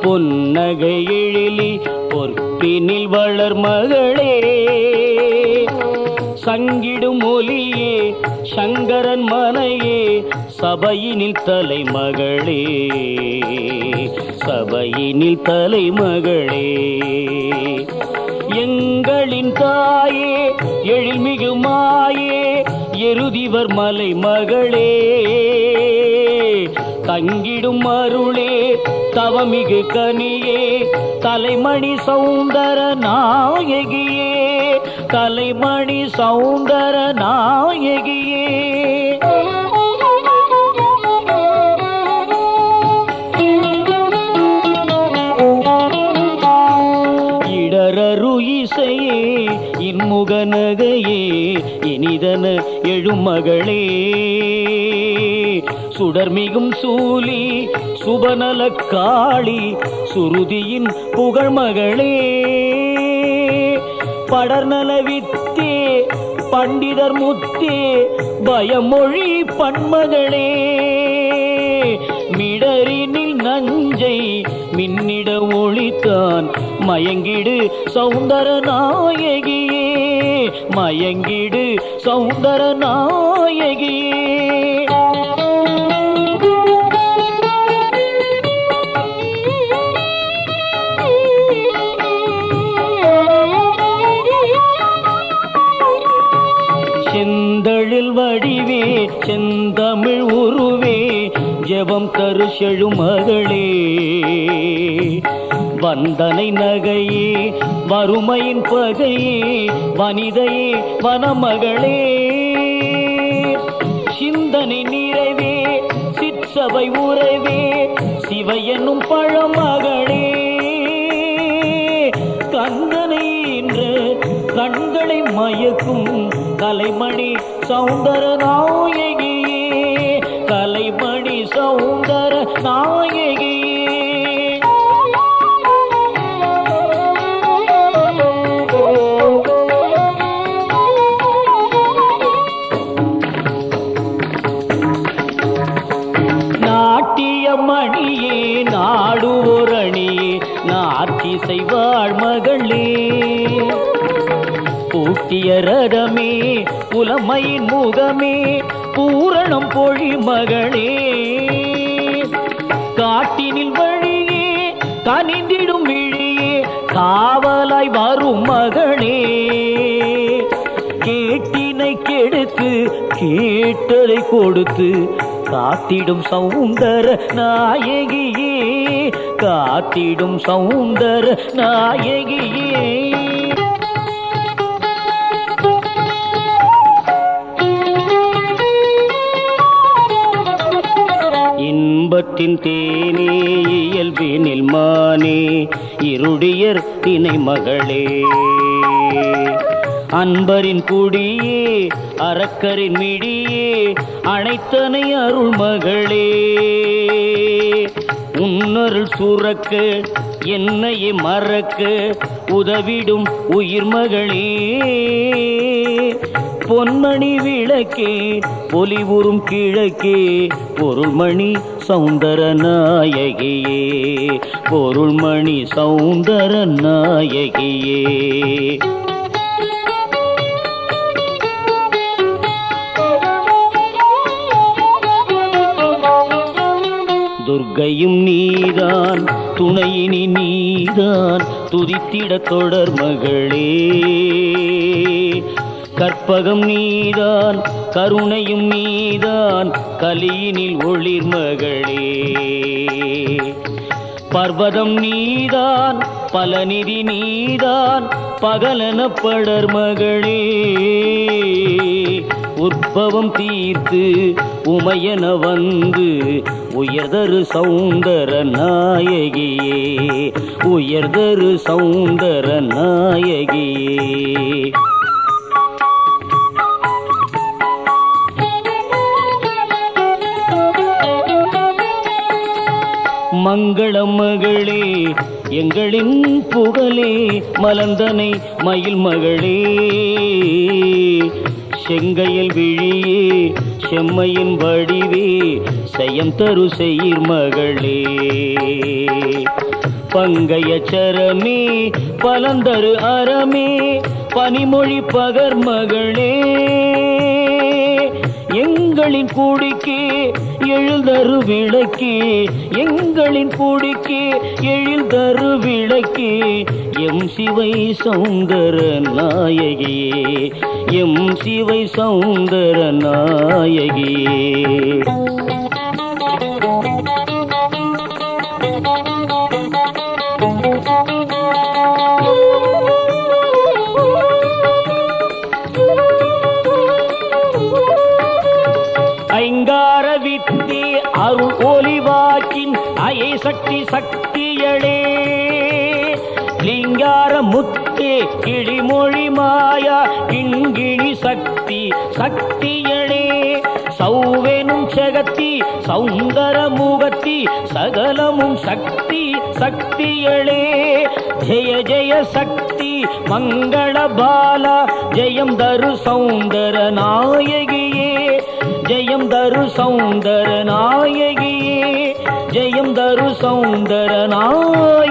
பொன்னகை எழிலி பொற்பினில் வளர் மகளே சங்கிடும் ஒலியே சங்கரன் மனையே சபையினில் தலைமகளே சபையினில் தலைமகளே எங்களின் தாயே எழில்மிகு மாயே எருதிவர் மலை மகளே தங்கிடும் அருளே தவமிகு கனியே தலைமணி சௌந்தர நாயகியே தலைமணி சௌந்தர நாயகியே இடரரு இசையே இன்முகநகையே இனிதன எழுமகளே சுடர்மிகும் சூலி சுபநல காளி சுருதியின் புகழ்மகளே படர்நல வித்தே பண்டிதர் முத்தே பயமொழி பன்மகளே மிடரினில் நஞ்சை மின்னிட ஒளித்தான் மயங்கிடு சௌந்தர நாயகியே மயங்கிடு சௌந்தர நாயகியே செந்தழில் வடிவே செந்தமிழ் உருவே ஜெபம் தரு செழுமகளே வந்தனை நகையே வறுமையின் பகையே வனிதையே வனமகளே சிந்தனை நிறைவே சிற்சபை உறவே சிவையனும் பழமகளே கந்தனை இன்று கண்களை மயக்கும் கலைமணி சௌந்தர நாயகியே கலைமணி சௌந்தர நாயகியே நாட்டிய மணியே நாடுவோரணியே நாட்டிசை வாழ்மகளே பூட்டிய ரதமே புலமையின் முகமே பூரணம் பொழி மகளே காட்டினில் வழியே கனிந்திடும் விழியே காவலாய் வரும் மகளே கேட்டினை கெடுத்து கேட்டதை கொடுத்து காத்திடும் சௌந்தர நாயகியே காத்திடும் சௌந்தர நாயகியே இன்பத்தின் தேனே இயல்பினில் மானே இருடியர் தினை மகளே அன்பரின் குடியே அரக்கரின் மிடியே அனைத்தனை அருள் மகளே உன்னருள் சுரக்க என்னையே மறக்க உதவிடும் உயிர் மகளே பொன்மணி விளக்கே பொலிவுறும் கிழக்கே பொருள்மணி சௌந்தர நாயகியே பொருள்மணி சௌந்தர நாயகியே துர்க்கையும் நீதான் துணையினி நீதான் துதித்திட தொடர் மகளே கற்பகம் நீதான் கருணையும் நீதான் கலியினில் ஒளிர் மகளே பர்வதம் நீதான் பலநிதி நீதான் பகலன படர் மகளே உற்பவம் தீர்த்து உமையன வந்து உயர்தரு சௌந்தர நாயகியே உயர்தரு சௌந்தர நாயகியே மங்களம் மகளே எங்களின் புகழே மலர்ந்தனை மயில் மகளே செங்கையல் விழியே செம்மையின் வடிவே செயம் தரு செயிர் மகளே பங்கைய சரமே பலந்தரு அறமே பனிமொழி பகர்மகளே எங்களின் கூடிக்கே எழுதரு விளக்கே எங்களின் கூடிக்கே எழுதரு விளக்கே எம் சிவை சௌந்தர நாயகியே எம் சிவை சௌந்தர நாயகியே ஐங்கார வித்தி அருள் ஒலிவாக்கின் அயை சக்தி சக்தியளே லிங்கார முத்தே கிளிமொழி மாயா கிண்கிணி சக்தி சக்தியளே சௌவெனும் செகத்தி சௌந்தர முகத்தி சகலமும் சக்தி சக்தியளே ஜெய ஜெய சக்தி மங்கள பாலா ஜெயம் தரு சௌந்தர நாயகியே ஜெயம் தரு சௌந்தர நாயகியே ஜெயம் தரு சௌந்தர நாயகியே